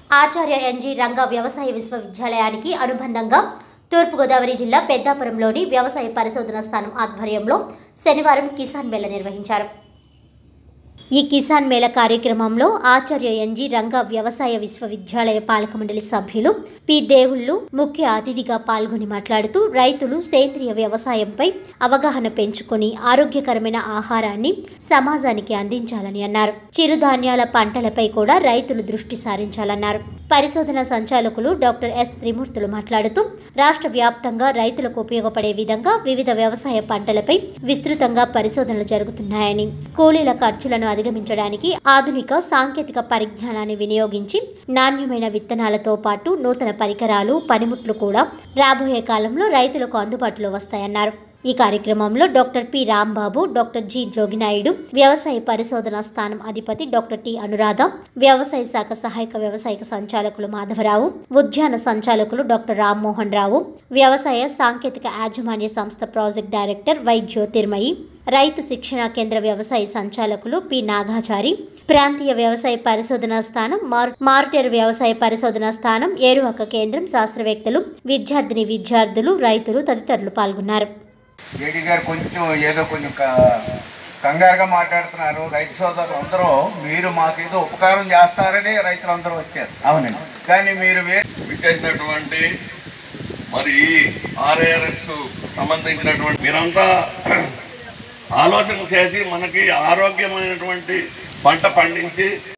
ఆచార్య NG Ranga వ్యవసాయ విశ్వవిద్యాలయానికి అనుబంధంగా తూర్పుగోదావరి జిల్లా పెద్దాపురంలోని వ్యవసాయ పరిశోధన స్థానం ఆధ్వర్యంలో శనివారం కిసాన్ మేళ నిర్వహించారు ఈ కిసాన్ మేళ కార్యక్రమంలో ఆచార్య ఎన్జి రంగా వ్యవసాయ విశ్వవిద్యాలయ పాలక మండలి సభ్యులు పి దేవుళ్ళు ముఖ్య అతిథిగా పాల్గొని మాట్లాడుతూ రైతులు సేంద్రియ వ్యవసాయంపై అవగాహన పెంచుకొని ఆరోగ్యకరమైన ఆహారాన్ని సమాజానికి అందించాలని అన్నారు చిరుధాన్యాల పంటలపై కూడా రైతులు దృష్టి సారించాలన్నారు పరిశోధన సంచాలకులు డాక్టర్ ఎస్ త్రిమూర్తులు మాట్లాడుతూ రాష్ట్ర వ్యాప్తంగా రైతులకు ఉపయోగపడే విధంగా వివిధ వ్యవసాయ పంటలపై విస్తృతంగా పరిశోధనలు జరుగుతున్నాయని కూలీల ఖర్చులను అధిగమించడానికి ఆధునిక సాంకేతిక పరిజ్ఞానాన్ని వినియోగించి నాణ్యమైన విత్తనాలతో పాటు నూతన పరికరాలు పనిముట్లు కూడా రాబోయే కాలంలో రైతులకు అందుబాటులో వస్తాయన్నారు ఈ కార్యక్రమంలో doctor P Rambabu doctor G Joginaidu వ్యవసాయ పరిశోధన స్థానం అధిపతి డాక్టర్ టి అనురాధ వ్యవసాయ శాఖ సహాయక వ్యవసాయక సంచాలకులు మాధవరావు ఉద్యాన సంచాలకులు డాక్టర్ రామ్మోహన్ రావు వ్యవసాయ సాంకేతిక యాజమాన్య సంస్థ ప్రాజెక్ట్ డైరెక్టర్ వై జ్యోతిర్మయి రైతు శిక్షణ కేంద్ర వ్యవసాయ సంచాలకులు పి నాగాచారి ప్రాంతీయ వ్యవసాయ పరిశోధనా స్థానం మార్ మార్టెర్ వ్యవసాయ పరిశోధనా స్థానం ఏరువాక కేంద్రం శాస్త్రవేత్తలు విద్యార్థిని విద్యార్థులు రైతులు తదితరులు పాల్గొన్నారు జేడీ గారు కొంచెం ఏదో కొంచెం క- కంగారుగా మాట్లాడుతున్నారు రైతు సోదరులు అందరూ మీరు మాకేదో ఉపకారం చేస్తారని రైతులందరూ వచ్చారు అవునండి కానీ మీరు వే విచ్చేసినటువంటి మరి ఈ ఆర్ఏఆర్ఎస్ సంబంధించినటువంటి మీరంతా ఆలోచన చేసి మనకి ఆరోగ్యమైనటువంటి పంట పండించి